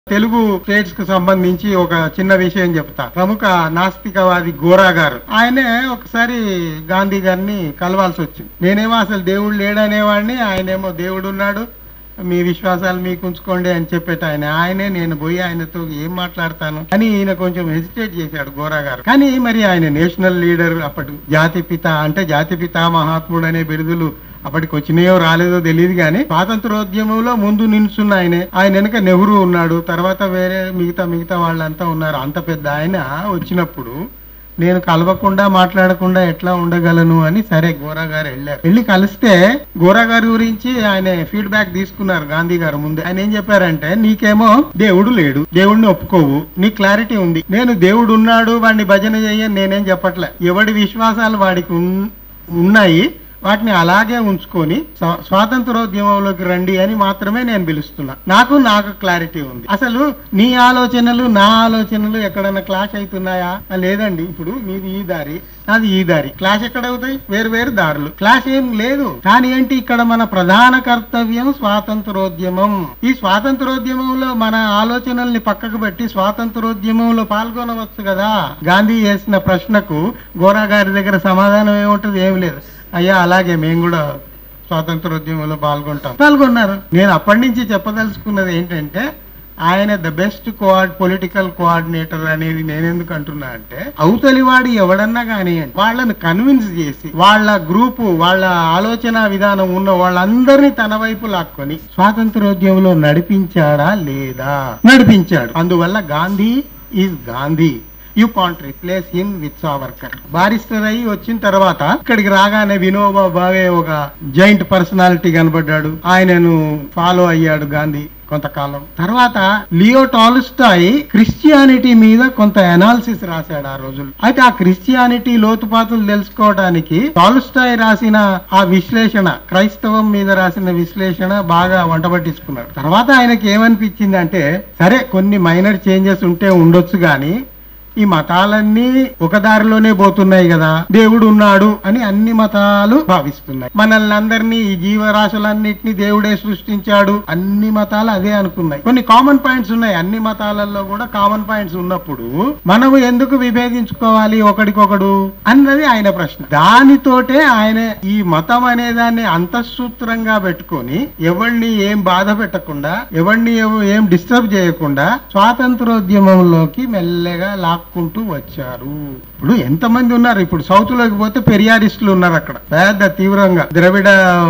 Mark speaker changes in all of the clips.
Speaker 1: Telugu states కు సంబంధించి ఒక చిన్న విషయం చెప్తా ప్రముఖ నాస్తికవాది గోరా గారు ఆయనే ఒకసారి గాంధీ గారిని కలవాల్సి వచ్చింది నేనేమో అసలు దేవుడు లేడనేవాడిని ఆయనేమో దేవుడు ఉన్నాడు మీ విశ్వాసాలు మీకు ఉంచుకోండి అని చెప్పేట ఆయన ఆయనే నేను పోయి ఆయనతో ఏం మాట్లాడతాను అని ఈయన కొంచెం హెసిటేట్ చేశాడు గోరా గారు కానీ మరి ఆయన నేషనల్ లీడర్ అప్పటి జాతిపిత అంటే జాతిపిత మహాత్ముడు అనే బిరుదులు అప్పటికి వచ్చినాయో రాలేదో తెలియదు కానీ స్వాతంత్రోద్యమంలో ముందు నిల్చున్న ఆయనే ఆయన వెనక నెహ్రూ ఉన్నాడు తర్వాత వేరే మిగతా మిగతా వాళ్ళంతా ఉన్నారు అంత పెద్ద ఆయన వచ్చినప్పుడు నేను కలవకుండా మాట్లాడకుండా ఎట్లా ఉండగలను అని సరే గోరా గారు వెళ్ళారు వెళ్ళి కలిస్తే గోరా గారి గురించి ఆయన ఫీడ్బ్యాక్ తీసుకున్నారు గాంధీ గారు ముందే ఆయన ఏం చెప్పారంటే నీకేమో దేవుడు లేడు దేవుడిని ఒప్పుకోవు నీ క్లారిటీ ఉంది నేను దేవుడు ఉన్నాడు వాడిని భజన చేయని నేనేం చెప్పట్లే ఎవడి విశ్వాసాలు వాడికి ఉన్- ఉన్నాయి వాటిని అలాగే ఉంచుకొని స్వా- స్వాతంత్రోద్యమంలోకి రండి అని మాత్రమే నేను పిలుస్తున్నా నాకు నాకు క్లారిటీ ఉంది అసలు నీ ఆలోచనలు నా ఆలోచనలు ఎక్కడైనా క్లాష్ అవుతున్నాయా ఆ, లేదండి ఇప్పుడు మీది ఈ దారి నాది ఈ దారి క్లాష్ ఎక్కడ అవుతాయి వేరు వేరు దారులు క్లాష్ ఏం లేదు కానీ ఏంటి ఇక్కడ మన ప్రధాన కర్తవ్యం స్వాతంత్రోద్యమం ఈ స్వాతంత్రోద్యమంలో మన ఆలోచనల్ని పక్కకు పెట్టి స్వాతంత్రోద్యమంలో పాల్గొనవచ్చు కదా గాంధీ చేసిన ప్రశ్నకు గోరా గారి దగ్గర సమాధానం ఏముంటది ఏం లేదు అయ్యా అలాగే మేము కూడా స్వాతంత్రోద్యమంలో పాల్గొంటాం పాల్గొన్నారు నేను అప్పటి నుంచి చెప్పదలుచుకున్నది ఏంటంటే ఆయన the best coord political coordinator అనేది నేనెందుకు అంటున్నా అంటే అవతలి వాడు ఎవడన్నా కానివ్వండి వాళ్ళని కన్విన్స్ చేసి వాళ్ళ గ్రూపు వాళ్ళ ఆలోచన విధానం ఉన్న వాళ్ళందరినీ తన వైపు లాక్కొని స్వాతంత్రోద్యమంలో నడిపించాడా లేదా నడిపించాడు అందువల్ల Gandhi is Gandhi you can't replace him with Savarkar barrister అయ్యి వచ్చిన తర్వాత ఇక్కడికి రాగానే వినోబా భావే ఒక జైంట్ పర్సనాలిటీ కనబడ్డాడు ఆయనను ఫాలో అయ్యాడు గాంధీ కొంతకాలం తర్వాత లియో టాలుస్తాయి క్రిస్టియానిటీ మీద కొంత అనాలిసిస్ రాశాడు ఆ రోజులు అయితే ఆ క్రిస్టియానిటీ లోతుపాతులు తెలుసుకోవడానికి టాలుస్తాయి రాసిన ఆ విశ్లేషణ క్రైస్తవం మీద రాసిన విశ్లేషణ బాగా వంట పట్టించుకున్నాడు తర్వాత ఆయనకి ఏమనిపించింది అంటే సరే కొన్ని మైనర్ చేంజెస్ ఉంటే ఉండొచ్చు గాని ఈ మతాలన్నీ ఒక దారిలోనే పోతున్నాయి కదా దేవుడు ఉన్నాడు అని అన్ని మతాలు భావిస్తున్నాయి మనల్ని అందరినీ ఈ జీవరాశులన్నిటిని దేవుడే సృష్టించాడు అన్ని మతాలు అదే అనుకున్నాయి కొన్ని కామన్ పాయింట్స్ ఉన్నాయి అన్ని మతాలలో కూడా కామన్ పాయింట్స్ ఉన్నప్పుడు మనము ఎందుకు విభేదించుకోవాలి ఒకడికొకడు అన్నది ఆయన ప్రశ్న దానితోటే ఆయన ఈ మతం అనే దాన్ని అంతఃసూత్రంగా పెట్టుకొని ఎవరిని ఏం బాధ పెట్టకుండా ఎవరిని ఎవ- ఏం డిస్టర్బ్ చేయకుండా స్వాతంత్రోద్యమంలోకి మెల్లగా లాక్కుంటూ వచ్చారు ఇప్పుడు ఎంతమంది ఉన్నారు ఇప్పుడు సౌత్ లోకి పోతే పెరియారిస్టులు ఉన్నారు అక్కడ పెద్ద తీవ్రంగా ద్రవిడ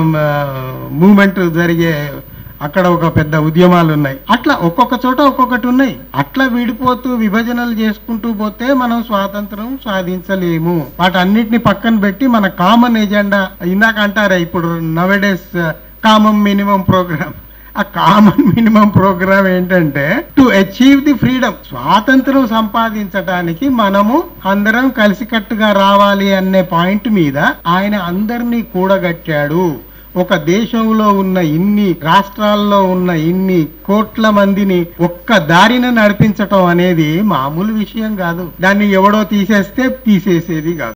Speaker 1: మూమెంట్ జరిగే అక్కడ ఒక పెద్ద ఉద్యమాలు ఉన్నాయి అట్లా ఒక్కొక్క చోట ఒక్కొక్కటి ఉన్నాయి అట్లా విడిపోతూ విభజనలు చేసుకుంటూ పోతే మనం స్వాతంత్రం సాధించలేము వాటన్నిటిని పక్కన పెట్టి మన కామన్ ఎజెండా ఇందాక అంటారా ఇప్పుడు నవడేస్ కామన్ మినిమం ప్రోగ్రామ్ ఆ కామన్ మినిమం ప్రోగ్రామ్ ఏంటంటే టు అచీవ్ ది ఫ్రీడమ్ స్వాతంత్రం సంపాదించడానికి మనము అందరం కలిసికట్టుగా రావాలి అనే పాయింట్ మీద ఆయన అందరినీ కూడగట్టాడు ఒక దేశంలో ఉన్న ఇన్ని రాష్ట్రాల్లో ఉన్న ఇన్ని కోట్ల మందిని ఒక్క దారిన నడిపించటం అనేది మామూలు విషయం కాదు దాన్ని ఎవడో తీసేస్తే తీసేసేది కాదు